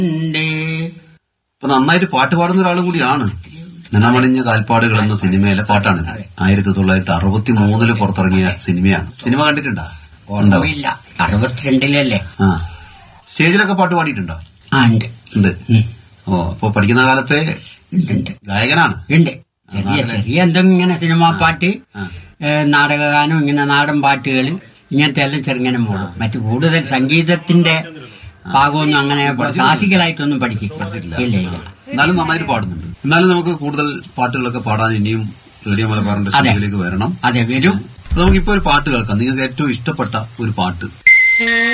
അപ്പൊ നന്നായിട്ട് പാട്ട് പാടുന്ന ഒരാളും കൂടിയാണ് നിണമണിഞ്ഞ കാൽപ്പാടുകൾ എന്ന സിനിമയിലെ പാട്ടാണിത് ആയിരത്തി തൊള്ളായിരത്തി അറുപത്തി മൂന്നില് പുറത്തിറങ്ങിയ സിനിമയാണ് സിനിമ കണ്ടിട്ടുണ്ടോ ഉണ്ടോ ഓർമ്മയില്ല അറുപത്തിരണ്ടിലല്ലേ ആ സ്റ്റേജിലൊക്കെ പാട്ട് പാടിയിട്ടുണ്ടോ ആ ഉണ്ട് ഉണ്ട് ഉം. ഓ അപ്പൊ പഠിക്കുന്ന കാലത്തെ ഉണ്ട് ഉണ്ട് ഗായകനാണ് ഉണ്ട് ചെറിയ ചെറിയ എന്തെങ്കിലും ഇങ്ങനെ സിനിമാ പാട്ട് ആ. ഏ, നാടകഗാനം ഇങ്ങനെ നാടൻ പാട്ടുകൾ ഇങ്ങനത്തെ എല്ലാം ചെറുങ്ങനെ മോളും മറ്റു കൂടുതൽ സംഗീതത്തിന്റെ ഭാഗമൊന്നും അങ്ങനെ ക്ലാസിക്കലായിട്ടൊന്നും പഠിച്ചിട്ടില്ല ഇല്ല ഇല്ല എന്നാലും നന്നായിട്ട് പാടുന്നുണ്ട് എന്നാലും നമുക്ക് കൂടുതൽ പാട്ടുകളൊക്കെ പാടാൻ ഇനിയും റേഡിയോ മലബാറിന്റെ അതെ. സ്റ്റുഡിയോയിലേക്ക് വരണം അതെ വരും അപ്പൊ നമുക്കിപ്പോ ഒരു പാട്ട് കേൾക്കാം നിങ്ങൾക്ക് ഏറ്റവും ഇഷ്ടപ്പെട്ട ഒരു പാട്ട്